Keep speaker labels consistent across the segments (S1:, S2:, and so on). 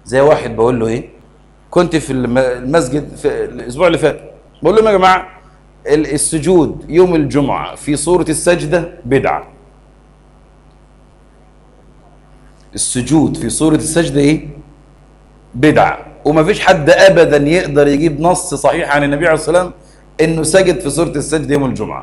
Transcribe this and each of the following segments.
S1: زي واحد بقول له ايه كنت في الم- المسجد في الاسبوع اللي فات بقول لهم يا جماعه ال- السجود يوم الجمعه في سوره السجده بدعه السجود في سوره السجده ايه بدعه وما فيش حد ابدا يقدر يجيب نص صحيح عن النبي عليه الصلاه والسلام انه سجد في سوره السجده يوم الجمعه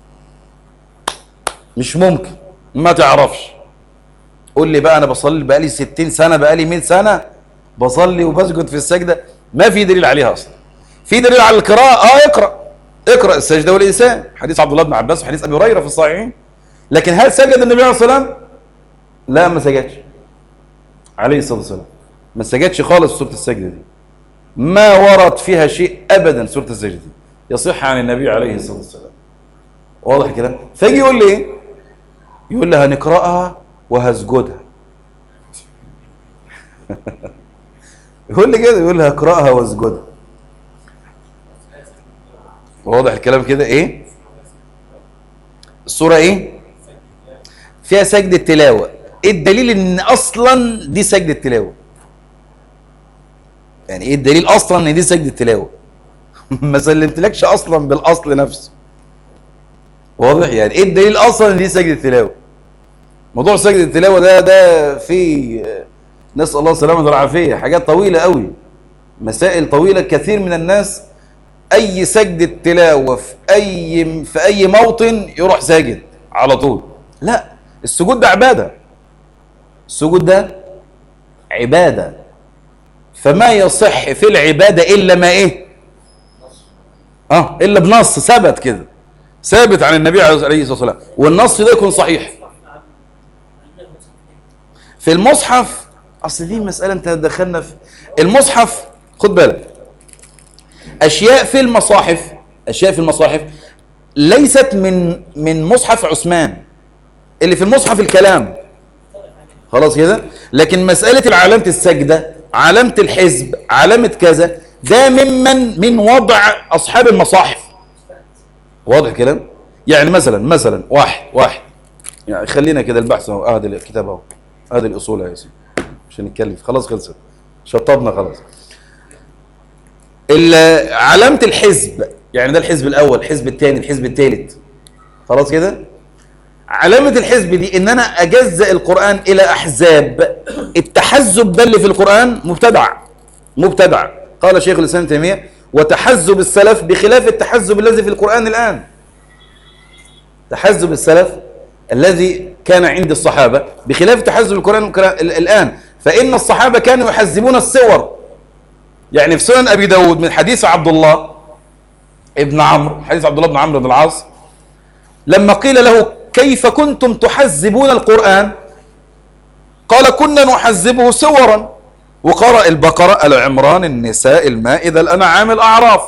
S1: مش ممكن ما تعرفش قول لي بقى انا بصلي بقالي 60 سنه بقالي 100 سنه بصلي وبسجد في السجده ما في دليل عليها اصلا في دليل على القراءه اه اقرا اقرا السجده والانسان حديث عبد الله بن عباس وحديث ابي هريره في الصحيحين لكن هل سجد النبي عليه الصلاه والسلام لا ما سجدش عليه الصلاه والسلام ما سجدش خالص سوره السجده دي ما ورد فيها شيء ابدا سوره السجده دي يصح عن النبي عليه الصلاه والسلام واضح الكلام فيجي يقول لي ايه يقول لي هنقراها وهسجدها يقول لي كده يقول لي هقراها واسجدها واضح الكلام كده ايه الصوره ايه فيها سجدة تلاوة ايه الدليل ان اصلا دي سجدة تلاوة يعني ايه الدليل اصلا ان دي سجدة تلاوة ما سلمتلكش اصلا بالاصل نفسه واضح يعني ايه الدليل اصلا ان دي سجدة تلاوة موضوع سجدة التلاوة ده ده في نسأل الله السلامة والعافية حاجات طويلة قوي مسائل طويلة كثير من الناس اي سجدة تلاوة في اي في اي موطن يروح ساجد على طول لا السجود ده عبادة السجود ده عبادة فما يصح في العبادة إلا ما إيه اه إلا بنص ثبت كده ثابت عن النبي عليه الصلاة والسلام والنص ده يكون صحيح في المصحف أصل دي مسألة أنت دخلنا في المصحف خد بالك أشياء في المصاحف أشياء في المصاحف ليست من من مصحف عثمان اللي في المصحف الكلام خلاص كده لكن مسألة علامة السجدة علامة الحزب علامة كذا ده ممن من وضع أصحاب المصاحف واضح كلام يعني مثلا مثلا واحد واحد يعني خلينا كده البحث اهو ادي الكتاب اهو ادي الاصول يا سيدي مش هنتكلم خلاص خلصت شطبنا خلاص ال- علامة الحزب يعني ده الحزب الاول الحزب الثاني الحزب الثالث خلاص كده علامة الحزب دي ان انا اجزأ القرآن الى احزاب التحزب ده اللي في القرآن مبتدع مبتدع قال شيخ الاسلام ابن تيمية وتحزب السلف بخلاف التحزب الذي في القرآن الان تحزب السلف الذي كان عند الصحابة بخلاف تحزب القرآن ال- الآن فإن الصحابة كانوا يحزبون السور يعني في سنن أبي داود من حديث عبد الله ابن عمرو حديث عبد الله بن عمرو بن العاص لما قيل له كيف كنتم تحزبون القرآن قال كنا نحزبه سورا وقرأ البقرة العمران النساء المائدة الأنعام الأعراف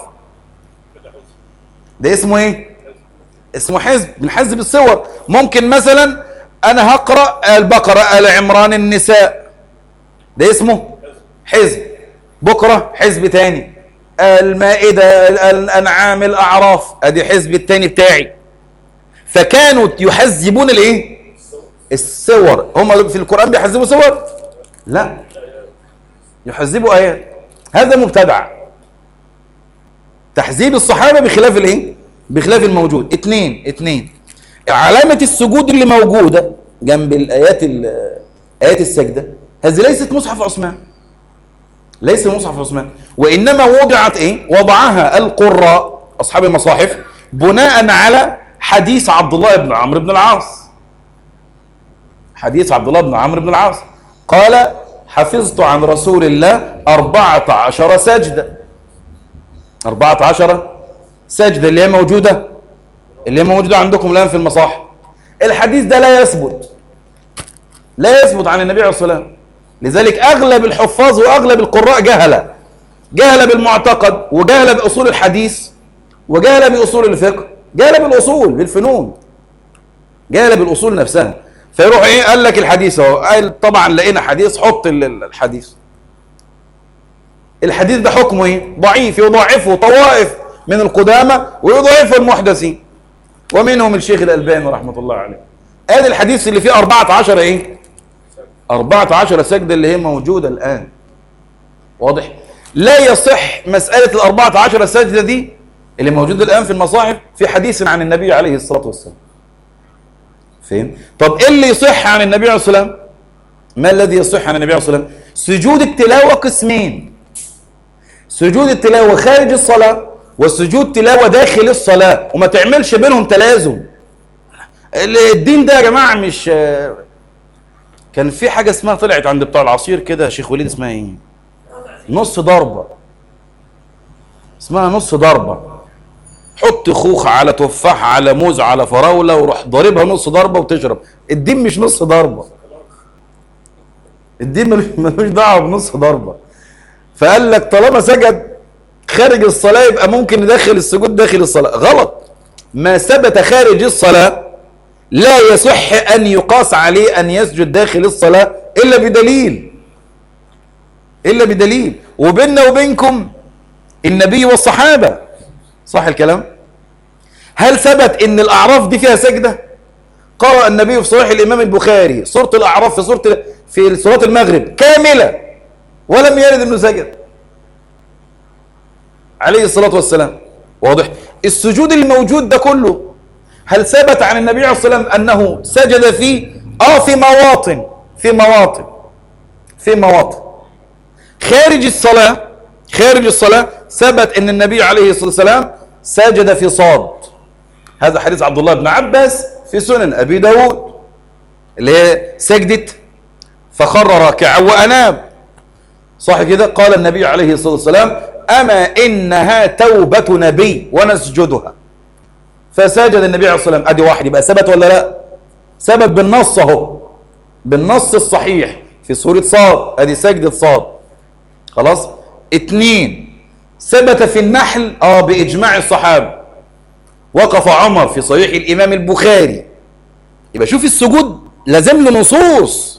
S1: ده اسمه ايه اسمه حزب من حزب الصور ممكن مثلا انا هقرا البقره ال عمران النساء ده اسمه حزب بكره حزب تاني المائده الانعام الاعراف ادي حزب التاني بتاعي فكانوا يحزبون الايه الصور هم في القران بيحزبوا صور لا يحزبوا ايات هذا مبتدع تحزيب الصحابه بخلاف الايه بخلاف الموجود اتنين اتنين علامة السجود اللي موجودة جنب الآيات ال- آيات السجدة هذه ليست مصحف عثمان ليس مصحف عثمان وإنما وضعت إيه وضعها القراء أصحاب المصاحف بناء على حديث عبد الله بن عمرو بن العاص حديث عبد الله بن عمرو بن العاص قال حفظت عن رسول الله أربعة عشر سجدة أربعة عشر سجدة اللي هي موجودة اللي هي موجودة عندكم الآن في المصاحف الحديث ده لا يثبت لا يثبت عن النبي عليه الصلاة والسلام لذلك أغلب الحفاظ وأغلب القراء جهلة جهل بالمعتقد وجهل بأصول الحديث وجهل بأصول الفقه جهل بالأصول بالفنون جهل بالأصول نفسها فيروح إيه قال لك الحديث أهو قال طبعا لقينا حديث حط ال- ال- الحديث الحديث ده حكمه ايه ضعيف يضاعفه طوائف من القدامى ويضاعفه المحدثين ومنهم الشيخ الألباني رحمة الله عليه ادي الحديث اللي فيه 14 ايه 14 سجدة اللي هي موجودة الآن واضح لا يصح مسألة الأربعة عشر سجدة دي اللي موجودة الآن في المصاحف في حديث عن النبي عليه الصلاة والسلام فين؟ طب إيه اللي يصح عن النبي عليه الصلاة والسلام ما الذي يصح عن النبي عليه الصلاة والسلام سجود التلاوة قسمين سجود التلاوة خارج الصلاة وسجود تلاوة داخل الصلاة وما تعملش بينهم تلازم الدين ده يا جماعة مش كان في حاجة اسمها طلعت عند بتوع العصير كده شيخ وليد اسمها ايه نص ضربة اسمها نص ضربة حط خوخ على تفاح على موز على فراولة وروح ضاربها نص ضربة وتشرب الدين مش نص ضربة الدين ملوش دعوة بنص ضربة فقال لك طالما سجد خارج الصلاة يبقى ممكن يدخل السجود داخل الصلاة غلط ما ثبت خارج الصلاة لا يصح أن يقاس عليه أن يسجد داخل الصلاة إلا بدليل إلا بدليل وبيننا وبينكم النبي والصحابة صح الكلام هل ثبت ان الأعراف دي فيها سجدة قرأ النبي في صحيح الإمام البخاري سورة الأعراف في سورة في صلاة المغرب كاملة ولم يرد انه سجد عليه الصلاة والسلام واضح السجود الموجود ده كله هل ثبت عن النبي عليه الصلاة والسلام أنه سجد فيه آه في مواطن في مواطن في مواطن خارج الصلاة خارج الصلاة ثبت أن النبي عليه الصلاة والسلام سجد في صاد هذا حديث عبد الله بن عباس في سنن أبي داود اللي هي سجدة فخر راكعا وأناب صح كده قال النبي عليه الصلاة والسلام أما إنها توبة نبي ونسجدها فسجد النبي عليه الصلاة والسلام أدي واحد يبقى ثبت ولا لا ثبت بالنص أهو بالنص الصحيح في سورة صاد أدي سجدة صاد خلاص اتنين ثبت في النحل اه بإجماع الصحابة وقف عمر في صحيح الإمام البخاري يبقى شوف السجود لازم له نصوص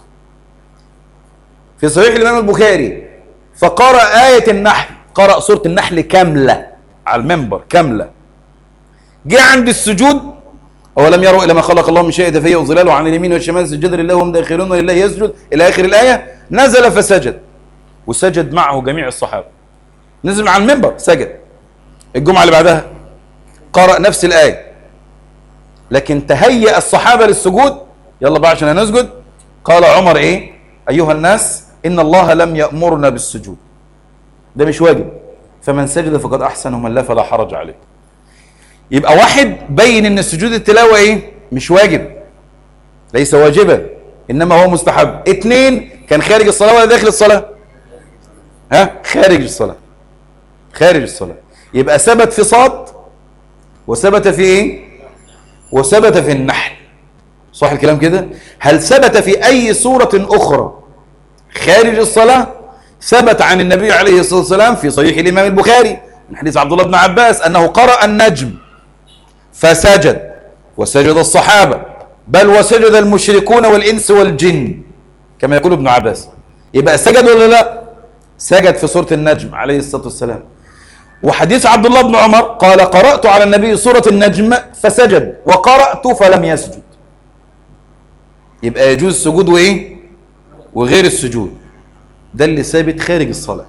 S1: في صحيح الإمام البخاري فقرأ آية النحل قرأ سورة النحل كاملة على المنبر كاملة جه عند السجود أولم يروا إلى ما خلق الله من شيء دفيه وظلاله عن اليمين والشمال سجد لله وهم داخلون ولله يسجد إلى آخر الآية نزل فسجد وسجد معه جميع الصحابة نزل على المنبر سجد الجمعة اللي بعدها قرأ نفس الآية لكن تهيأ الصحابة للسجود يلا بقى عشان نسجد قال عمر إيه أيها الناس إن الله لم يأمرنا بالسجود ده مش واجب فمن سجد فقد أحسن ومن لا فلا حرج عليه يبقى واحد بين ان سجود التلاوة ايه مش واجب ليس واجبا انما هو مستحب اتنين كان خارج الصلاة ولا داخل الصلاة ها خارج الصلاة خارج الصلاة يبقى ثبت في صاد وثبت في ايه وثبت في النحل صح الكلام كده هل ثبت في اي سورة اخرى خارج الصلاة ثبت عن النبي عليه الصلاة والسلام في صحيح الامام البخاري من حديث عبد الله بن عباس انه قرأ النجم فسجد وسجد الصحابة بل وسجد المشركون والإنس والجن كما يقول ابن عباس يبقى سجد ولا لا سجد في سورة النجم عليه الصلاة والسلام وحديث عبد الله بن عمر قال قرأت على النبي سورة النجم فسجد وقرأت فلم يسجد يبقى يجوز السجود وإيه وغير السجود ده اللي ثابت خارج الصلاة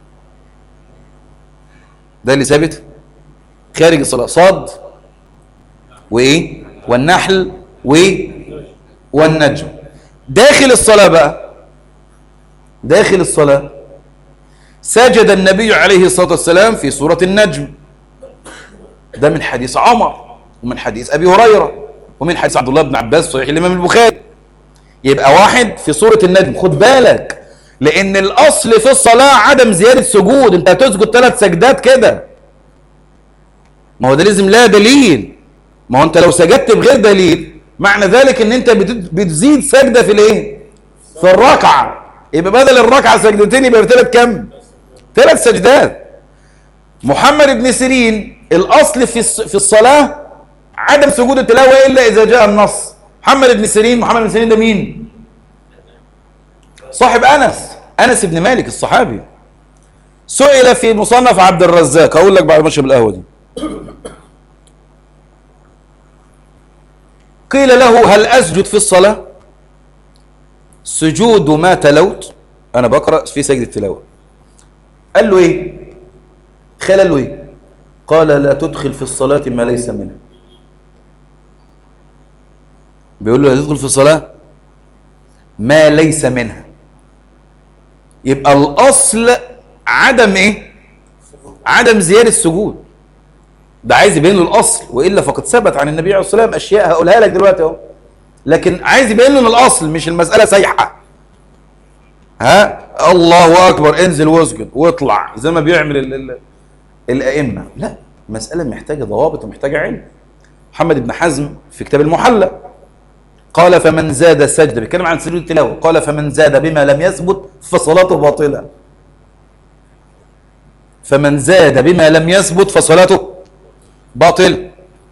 S1: ده اللي ثابت خارج الصلاة صاد وايه والنحل و والنجم داخل الصلاة بقى داخل الصلاة سجد النبي عليه الصلاة والسلام في سورة النجم ده من حديث عمر ومن حديث أبي هريرة ومن حديث عبد الله بن عباس صحيح الإمام البخاري يبقى واحد في سورة النجم خد بالك لأن الأصل في الصلاة عدم زيادة سجود أنت هتسجد ثلاث سجدات كده ما هو ده لازم لا دليل ما هو انت لو سجدت بغير دليل معنى ذلك ان انت بتزيد سجدة في الايه في الركعة يبقى بدل الركعة سجدتين يبقى بثلاث كم ثلاث سجدات محمد بن سيرين الاصل في في الصلاة عدم سجود التلاوة الا اذا جاء النص محمد بن سيرين محمد بن سيرين ده مين صاحب انس انس بن مالك الصحابي سئل في مصنف عبد الرزاق اقول لك بعد ما اشرب القهوه دي قيل له هل أسجد في الصلاة سجود ما تلوت أنا بقرأ في سجد التلاوة قال له ايه خال قال له ايه قال لا تدخل في الصلاة ما ليس منها بيقول له لا تدخل في الصلاة ما ليس منها يبقى الأصل عدم ايه عدم زيادة السجود ده عايز يبين له الأصل وإلا فقد ثبت عن النبي عليه الصلاة والسلام أشياء هقولها لك دلوقتي اهو لكن عايز يبين له الأصل مش المسألة سايحة ها الله أكبر انزل واسجد واطلع زي ما بيعمل ال ال الأئمة لا مسألة محتاجة ضوابط ومحتاجة علم محمد بن حزم في كتاب المحلى قال فمن زاد سجد بيتكلم عن سجود التلاوة قال فمن زاد بما لم يثبت فصلاته باطلة فمن زاد بما لم يثبت فصلاته باطل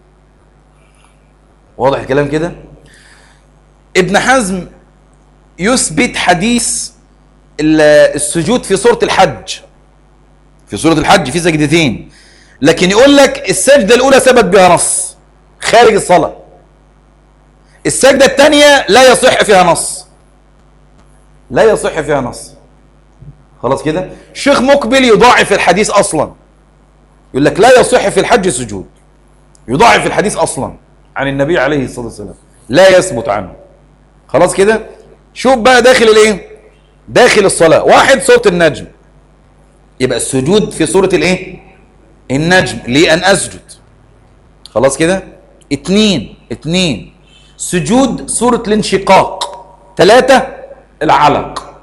S1: واضح الكلام كده ابن حزم يثبت حديث السجود في سورة الحج في سورة الحج في سجدتين لكن يقول لك السجدة الأولى ثبت بها نص خارج الصلاة السجدة الثانية لا يصح فيها نص لا يصح فيها نص خلاص كده شيخ مقبل يضاعف الحديث أصلا يقول لك لا يصح في الحج سجود يضاعف الحديث أصلا عن النبي عليه الصلاة والسلام لا يثبت عنه خلاص كده شوف بقى داخل الايه داخل الصلاة واحد سورة النجم يبقى السجود في سورة الايه النجم ليه ان اسجد خلاص كده اتنين اتنين سجود سورة الانشقاق ثلاثة العلق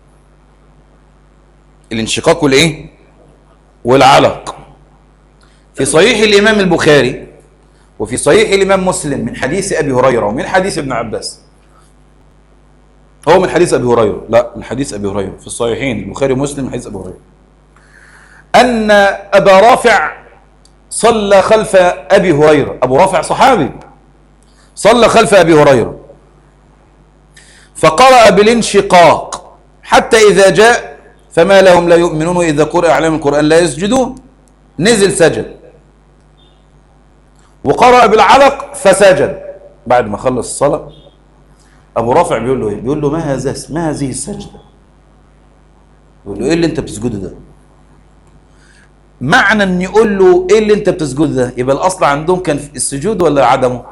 S1: الانشقاق والايه والعلق في صحيح الامام البخاري وفي صحيح الامام مسلم من حديث ابي هريره ومن حديث ابن عباس هو من حديث ابي هريره لا من حديث ابي هريره في الصحيحين البخاري ومسلم من حديث ابي هريره ان ابا رافع صلى خلف ابي هريره ابو رافع صحابي صلى خلف ابي هريره فقرأ بالانشقاق حتى إذا جاء فما لهم لا يؤمنون إذا قرأ عليهم القرآن لا يسجدون نزل سجد وقرأ بالعلق فسجد بعد ما خلص الصلاة أبو رافع بيقول له إيه؟ بيقول له ما هذا ما هذه السجدة يقول له إيه اللي أنت بتسجده ده معنى أن يقول له إيه اللي أنت بتسجده ده يبقى الأصل عندهم كان في السجود ولا عدمه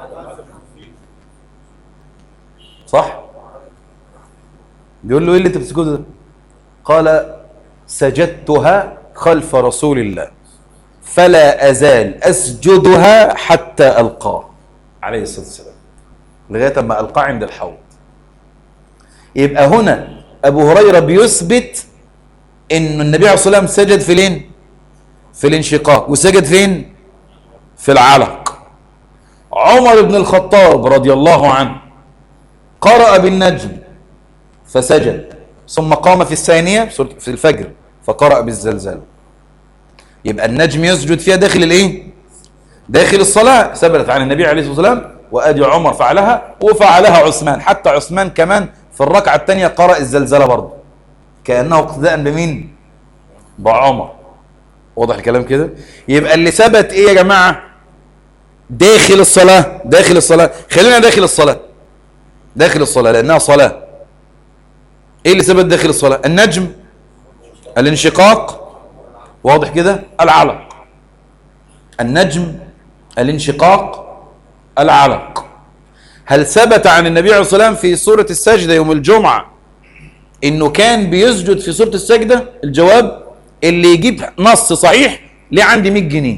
S1: صح بيقول له إيه اللي أنت بتسجده ده قال سجدتها خلف رسول الله فلا أزال أسجدها حتى ألقاه عليه الصلاة والسلام لغاية ما ألقاه عند الحوض يبقى هنا أبو هريرة بيثبت إن النبي عليه الصلاة والسلام سجد فين في الانشقاق وسجد فين في العلق عمر بن الخطاب رضي الله عنه قرأ بالنجم فسجد ثم قام في الثانية في الفجر فقرأ بالزلزال يبقى النجم يسجد فيها داخل الايه داخل الصلاة ثبتت عن النبي عليه الصلاة والسلام وادي عمر فعلها وفعلها عثمان حتى عثمان كمان في الركعة الثانية قرأ الزلزال برضه كأنه اقتداء بمين بعمر واضح الكلام كده يبقى اللي ثبت ايه يا جماعة داخل الصلاة داخل الصلاة خلينا داخل الصلاة داخل الصلاة لأنها صلاة ايه اللي ثبت داخل الصلاة النجم الانشقاق واضح كده العلق النجم الانشقاق العلق هل ثبت عن النبي عليه الصلاة والسلام في سورة السجدة يوم الجمعة انه كان بيسجد في سورة السجدة الجواب اللي يجيب نص صحيح ليه عندي 100 جنيه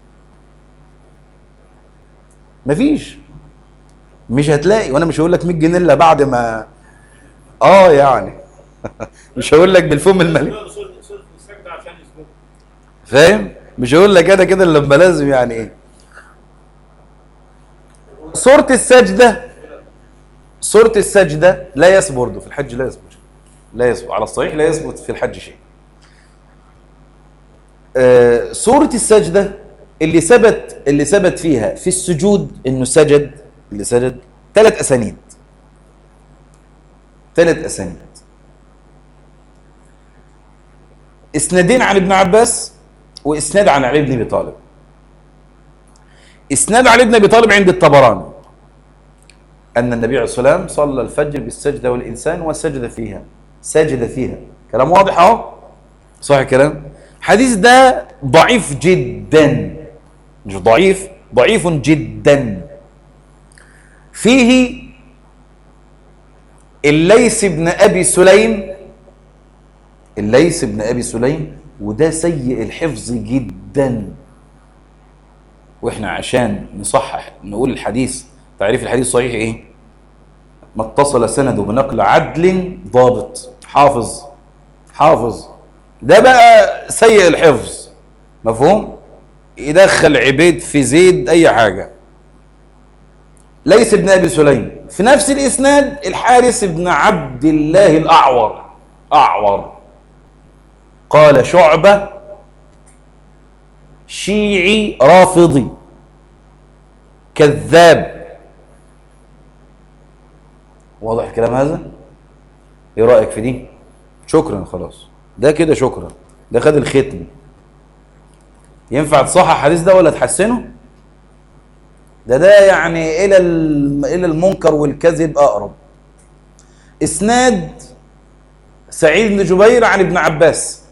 S1: مفيش مش هتلاقي وانا مش هقول لك 100 جنيه الا بعد ما اه يعني مش هقول لك بالفم المليء فاهم مش هقول لك انا كده لما لازم يعني ايه سورة السجدة سورة السجدة لا يثبت برضه في الحج لا يثبت لا يثبت على الصحيح لا يثبت في الحج شيء آه سورة السجدة اللي ثبت اللي ثبت فيها في السجود انه سجد اللي سجد ثلاث اسانيد ثلاث اسانيد اسنادين عن ابن عباس واسناد عن علي بن ابي طالب اسناد علي بن ابي طالب عند الطبراني ان النبي عليه الصلاه والسلام صلى الفجر بالسجده والانسان وسجد فيها سجد فيها كلام واضح اهو صح الكلام الحديث ده ضعيف جدا مش ضعيف ضعيف جدا فيه الليث بن ابي سليم الليث بن ابي سليم وده سيء الحفظ جدا واحنا عشان نصحح نقول الحديث تعريف الحديث صحيح ايه ما اتصل سنده بنقل عدل ضابط حافظ حافظ ده بقى سيء الحفظ مفهوم يدخل عبيد في زيد اي حاجه ليس ابن ابي سليم في نفس الاسناد الحارث بن عبد الله الاعور اعور قال شعبه شيعي رافضي كذاب واضح الكلام هذا ايه رايك في دي شكرا خلاص ده كده شكرا ده خد الختم ينفع تصحح الحديث ده ولا تحسنه ده ده يعني الى الى المنكر والكذب اقرب اسناد سعيد بن جبير عن ابن عباس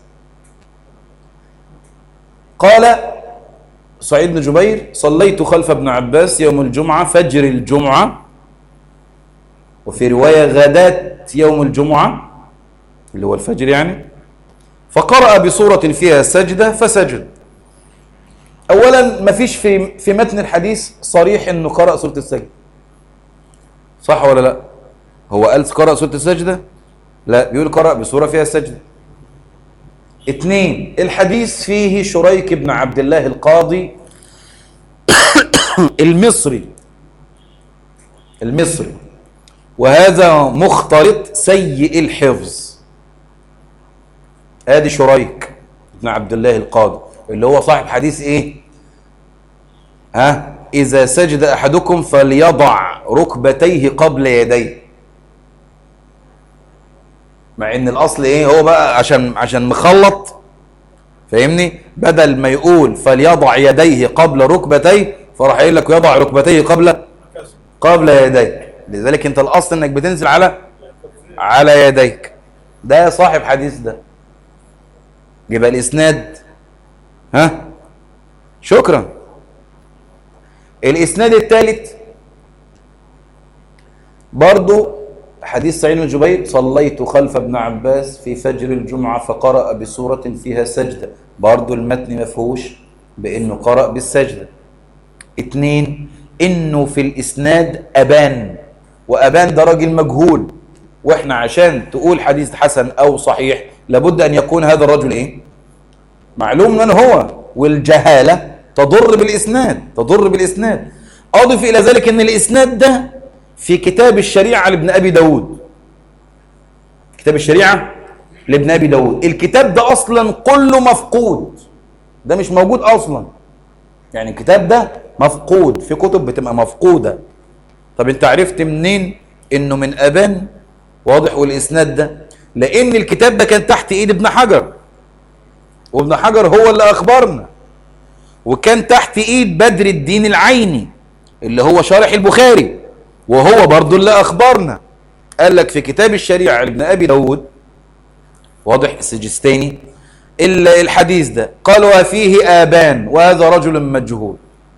S1: قال سعيد بن جبير صليت خلف ابن عباس يوم الجمعة فجر الجمعة وفي رواية غداة يوم الجمعة اللي هو الفجر يعني فقرأ بصورة فيها سجدة فسجد أولا ما فيش في في متن الحديث صريح إنه قرأ سورة السجدة صح ولا لا؟ هو قال قرأ سورة السجدة؟ لا بيقول قرأ بصورة فيها سجدة اثنين الحديث فيه شريك بن عبد الله القاضي المصري المصري وهذا مختلط سيء الحفظ ادي شريك بن عبد الله القاضي اللي هو صاحب حديث ايه ها اذا سجد احدكم فليضع ركبتيه قبل يديه مع ان الاصل ايه هو بقى عشان عشان مخلط فاهمني بدل ما يقول فليضع يديه قبل ركبتيه فراح قايل لك يضع ركبتيه قبل قبل يديه لذلك انت الاصل انك بتنزل على على يديك ده صاحب حديث ده يبقى الاسناد ها شكرا الاسناد الثالث برضو حديث سعيد بن جبير صليت خلف ابن عباس في فجر الجمعة فقرأ بسورة فيها سجدة برضو المتن ما فيهوش بأنه قرأ بالسجدة اتنين إنه في الإسناد أبان وأبان ده راجل مجهول وإحنا عشان تقول حديث حسن أو صحيح لابد أن يكون هذا الرجل إيه معلوم من هو والجهالة تضر بالإسناد تضر بالإسناد أضف إلى ذلك أن الإسناد ده في كتاب الشريعة لابن أبي داود كتاب الشريعة لابن أبي داود الكتاب ده أصلا كله مفقود ده مش موجود أصلا يعني الكتاب ده مفقود في كتب بتبقى مفقودة طب انت عرفت منين انه من أبان واضح والإسناد ده لأن الكتاب ده كان تحت إيد ابن حجر وابن حجر هو اللي أخبرنا وكان تحت إيد بدر الدين العيني اللي هو شارح البخاري وهو برضو اللي أخبرنا قال لك في كتاب الشريعة لابن أبي داود واضح السجستاني الحديث ده قال وفيه آبان وهذا رجل مجهول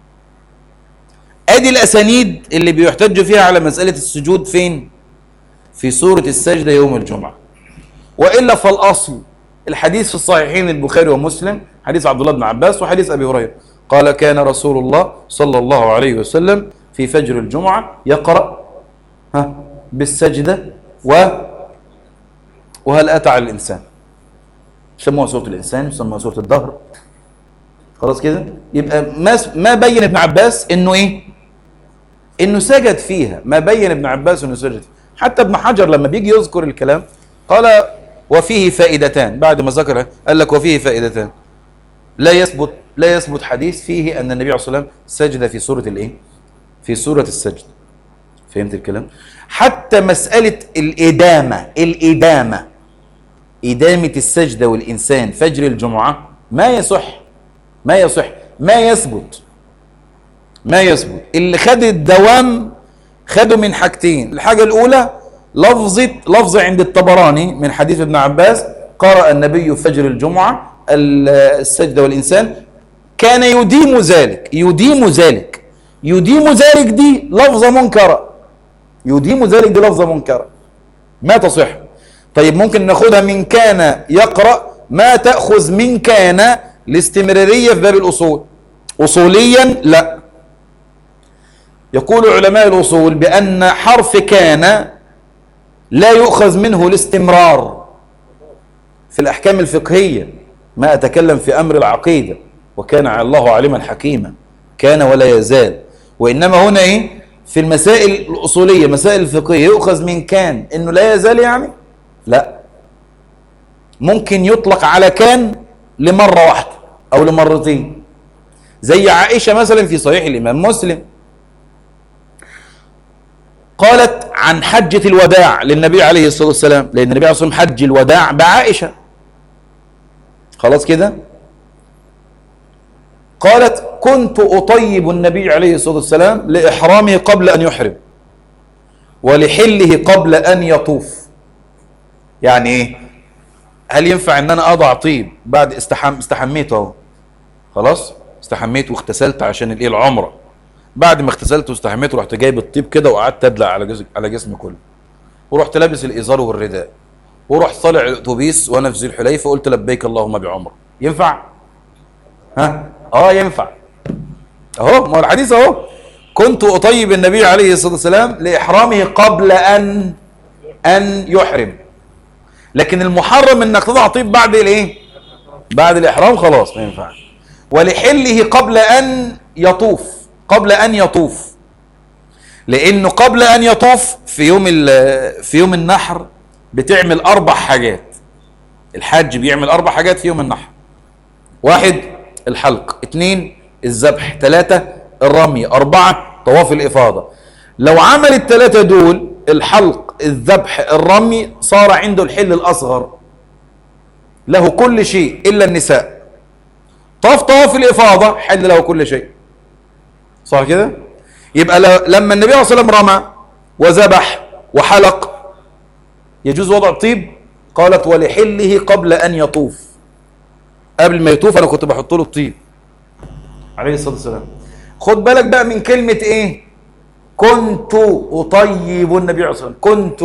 S1: ادي الاسانيد اللي بيحتج فيها على مسألة السجود فين في سورة السجدة يوم الجمعة وإلا فالأصل الحديث في الصحيحين البخاري ومسلم حديث عبد الله بن عباس وحديث أبي هريرة قال كان رسول الله صلى الله عليه وسلم في فجر الجمعة يقرأ ها بالسجدة و وهل أتى على الإنسان سموها سورة الإنسان سموها سورة الدهر خلاص كده يبقى ما ما بين ابن عباس انه ايه انه سجد فيها ما بين ابن عباس انه سجد فيها. حتى ابن حجر لما بيجي يذكر الكلام قال وفيه فائدتان بعد ما ذكر قال لك وفيه فائدتان لا يثبت لا يثبت حديث فيه ان النبي عليه الصلاه والسلام سجد في سوره الايه في سوره السجد فهمت الكلام حتى مساله الادامه الادامه ادامه السجده والانسان فجر الجمعه ما يصح ما يصح ما يثبت ما يثبت اللي خد الدوام خده من حاجتين الحاجة الأولى لفظة لفظة عند الطبراني من حديث ابن عباس قرأ النبي فجر الجمعة السجدة والإنسان كان يديم ذلك يديم ذلك يديم ذلك دي لفظة منكرة يديم ذلك دي لفظة منكرة ما تصح طيب ممكن ناخدها من كان يقرأ ما تأخذ من كان الاستمرارية في باب الأصول أصوليا لا يقول علماء الأصول بأن حرف كان لا يؤخذ منه الاستمرار في الأحكام الفقهية ما أتكلم في أمر العقيدة وكان الله علما حكيما كان ولا يزال وإنما هنا إيه في المسائل الأصولية مسائل الفقهية يؤخذ من كان إنه لا يزال يعني لا ممكن يطلق على كان لمرة واحدة أو لمرتين زي عائشة مثلا في صحيح الإمام مسلم قالت عن حجة الوداع للنبي عليه الصلاة والسلام لأن النبي عليه الصلاة والسلام حج الوداع بعائشة خلاص كده قالت كنت أطيب النبي عليه الصلاة والسلام لإحرامه قبل أن يحرم ولحله قبل أن يطوف يعني إيه هل ينفع ان انا اضع طيب بعد استحم استحميت اهو خلاص استحميت واغتسلت عشان الايه العمره بعد ما اغتسلت واستحميت رحت جايب الطيب كده وقعدت ادلع على جسم على جسمي كله ورحت لابس الازار والرداء ورحت طالع الاتوبيس وانا في ذي الحليفه قلت لبيك اللهم بعمره ينفع ها اه ينفع اهو ما هو الحديث اهو كنت اطيب النبي عليه الصلاه والسلام لاحرامه قبل ان ان يحرم لكن المحرم انك تضع طيب بعد الايه بعد الاحرام خلاص ما ينفعش ولحله قبل ان يطوف قبل ان يطوف لانه قبل ان يطوف في يوم في يوم النحر بتعمل اربع حاجات الحاج بيعمل اربع حاجات في يوم النحر واحد الحلق اثنين الذبح ثلاثة الرمي أربعة طواف الإفاضة لو عمل الثلاثة دول الحلق الذبح الرمي صار عنده الحل الأصغر له كل شيء إلا النساء طاف طواف الإفاضة حل له كل شيء صح كده يبقى لما النبي صلى الله عليه وسلم رمى وذبح وحلق يجوز وضع طيب قالت ولحله قبل أن يطوف قبل ما يطوف أنا كنت بحط له الطيب عليه الصلاة والسلام خد بالك بقى من كلمة إيه كنت أطيب النبي عليه الصلاة والسلام كنت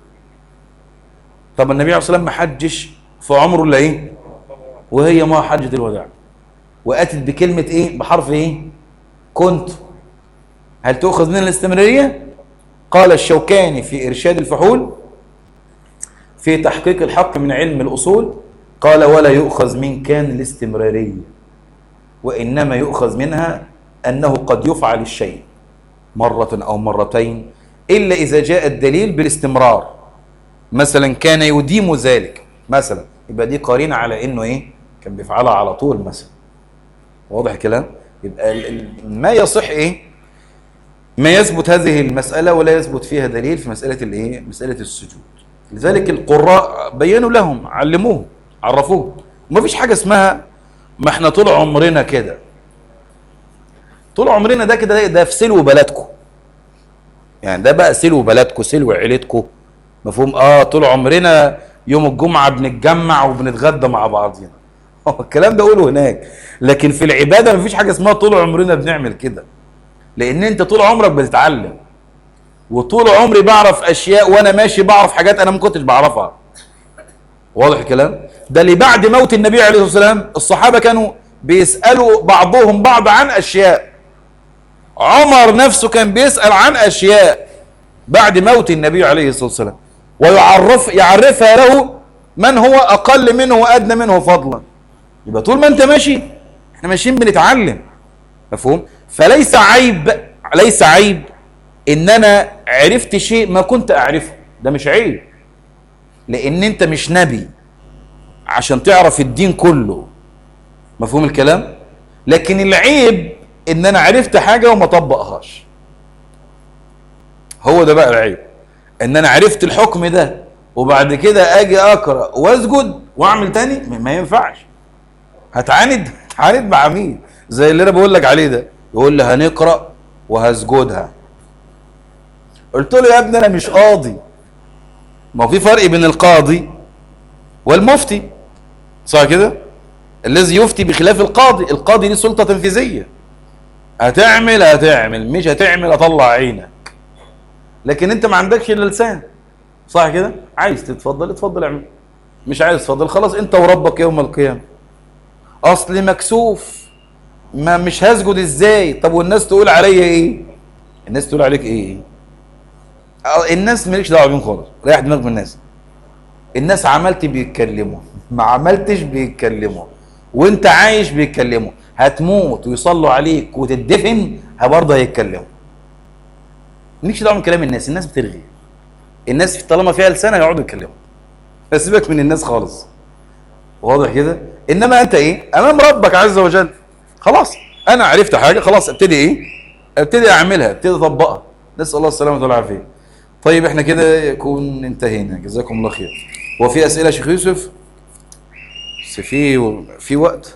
S1: طب النبي عليه الصلاة والسلام ما حجش في عمره إلا إيه وهي ما حجة الوداع وأتت بكلمة إيه بحرف إيه كنت هل تؤخذ من الاستمرارية قال الشوكاني في إرشاد الفحول في تحقيق الحق من علم الأصول قال ولا يؤخذ من كان الاستمرارية وإنما يؤخذ منها أنه قد يفعل الشيء مرة أو مرتين إلا إذا جاء الدليل بالاستمرار مثلا كان يديم ذلك مثلا يبقى دي قرينة على إنه إيه كان بيفعلها على طول مثلا واضح الكلام يبقى ما يصح إيه ما يثبت هذه المسألة ولا يثبت فيها دليل في مسألة الإيه مسألة السجود لذلك القراء بينوا لهم علموهم عرفوه ما فيش حاجة اسمها ما احنا طول عمرنا كده طول عمرنا ده كده ده في سلو بلدكم يعني ده بقى سلو بلدكم سلو عيلتكم مفهوم اه طول عمرنا يوم الجمعة بنتجمع وبنتغدى مع بعضينا الكلام ده قوله هناك لكن في العبادة مفيش حاجة اسمها طول عمرنا بنعمل كده لان انت طول عمرك بتتعلم وطول عمري بعرف اشياء وانا ماشي بعرف حاجات انا ما كنتش بعرفها واضح الكلام ده اللي بعد موت النبي عليه الصلاه والسلام الصحابه كانوا بيسالوا بعضهم بعض عن اشياء عمر نفسه كان بيسال عن اشياء بعد موت النبي عليه الصلاه والسلام ويعرف يعرفها له من هو اقل منه وادنى منه فضلا يبقى طول ما انت ماشي احنا ماشيين بنتعلم مفهوم فليس عيب ليس عيب ان انا عرفت شيء ما كنت اعرفه ده مش عيب لان انت مش نبي عشان تعرف الدين كله مفهوم الكلام لكن العيب ان انا عرفت حاجة وما طبقهاش هو ده بقى العيب ان انا عرفت الحكم ده وبعد كده اجي اقرا واسجد واعمل تاني ما ينفعش هتعاند هتعاند مع مين زي اللي انا بقول لك عليه ده يقول لي هنقرا وهسجدها قلت له يا ابني انا مش قاضي ما في فرق بين القاضي والمفتي صح كده الذي يفتي بخلاف القاضي القاضي ليه سلطة تنفيذية هتعمل هتعمل مش هتعمل اطلع عينك لكن انت ما عندكش الا لسان صح كده عايز تتفضل اتفضل اعمل مش عايز تفضل خلاص انت وربك يوم القيامة اصل مكسوف ما مش هسجد ازاي طب والناس تقول عليا ايه الناس تقول عليك ايه اه، الناس مالكش دعوه بيهم خالص ريح دماغك من الناس الناس عملت بيتكلموا ما عملتش بيتكلموا وانت عايش بيتكلموا هتموت ويصلوا عليك وتدفن برضه هيتكلموا مالكش دعوه من كلام الناس الناس بترغي الناس طالما فيها لسان هيقعدوا يتكلموا فسيبك من الناس خالص واضح كده انما انت ايه امام ربك عز وجل خلاص انا عرفت حاجه خلاص ابتدي ايه ابتدي اعملها ابتدي اطبقها نسال الله السلامه والعافيه طيب احنا كده يكون انتهينا جزاكم الله خير هو في اسئله يا شيخ يوسف بس في في وقت